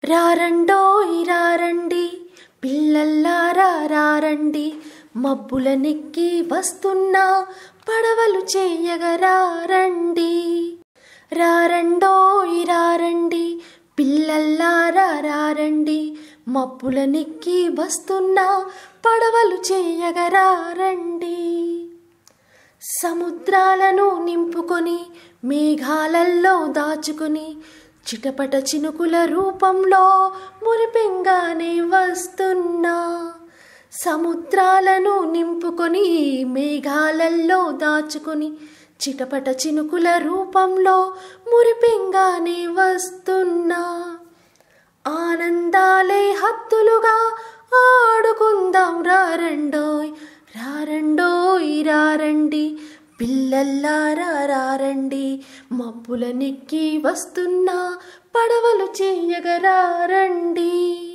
రారండోయ్ రారండి పిల్లల్లారా రారండి మబ్బుల నెక్కి వస్తున్నా పడవలు చేయగరారండి రారండోయ్ రారండి పిల్లల్లారా రారండి మబ్బుల నెక్కి వస్తున్నా పడవలు చేయగరారండి సముద్రాలను నింపుకొని మేఘాలల్లో దాచుకుని చిటపట చినుకుల రూపంలో మురిపెంగానే వస్తున్నా సముద్రాలను నింపుకొని మేఘాలల్లో దాచుకుని చిటపట చినుకుల రూపంలో మురిపెంగానే వస్తున్నా ఆనందాలే హత్తులుగా ఆడుకుందాం రారండోయ్ రారండోయ్ రారండి పిల్లల్లారా రారండి మబ్బుల నెక్కి వస్తున్నా పడవలు చేయగరారండి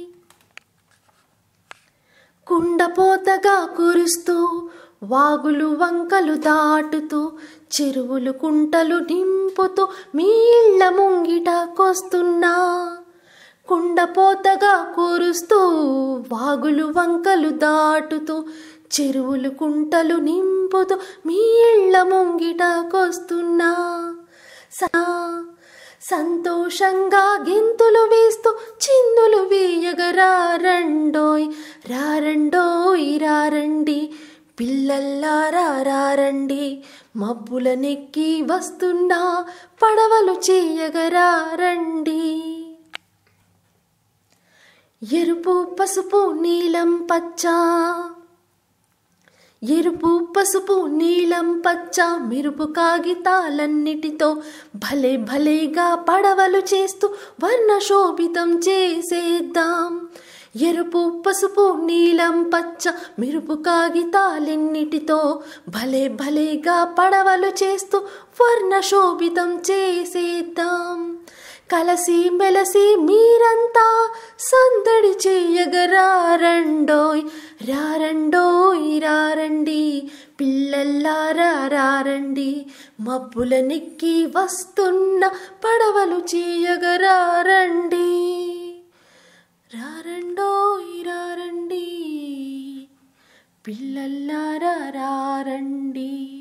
కుండపోతగా కురుస్తూ వాగులు వంకలు దాటుతూ చెరువులు కుంటలు నింపుతూ మీ ఇళ్ళ ముంగిటకొస్తున్నా కుండపోతగా కురుస్తూ వాగులు వంకలు దాటుతూ చెరువులు కుంటలు నింపుతూ మీ ఇళ్ళ ముంగిటకొస్తున్నా సా- సంతోషంగా గెంతులు వేస్తూ చిందులు వేయగరారండోయ్ రారండోయ్ రారండి పిల్లల్లారా రారండి మబ్బుల నెక్కి వస్తున్నా పడవలు చేయగరారండి ఎరుపు పసుపు నీలం పచ్చ ఎరుపు పసుపు నీలం పచ్చ మెరుపు కాగితాలన్నిటితో భలే భలేగా పడవలు చేస్తూ వర్ణ శోభితం చేసేద్దాం ఎరుపు పసుపు నీలం పచ్చ మెరుపు కాగితాలెన్నిటితో భలే భలేగా పడవలు చేస్తూ వర్ణ శోభితం చేసేద్దాం కలసి మెలసి మీరంతా సందడి చేయగరారండోయ్ రారండోయ్ రారండి పిల్లల్లారా రారండి మబ్బుల నెక్కి వస్తున్న పడవలు చేయగరారండి రారండోయ్ రారండి పిల్లల్లారా రారండి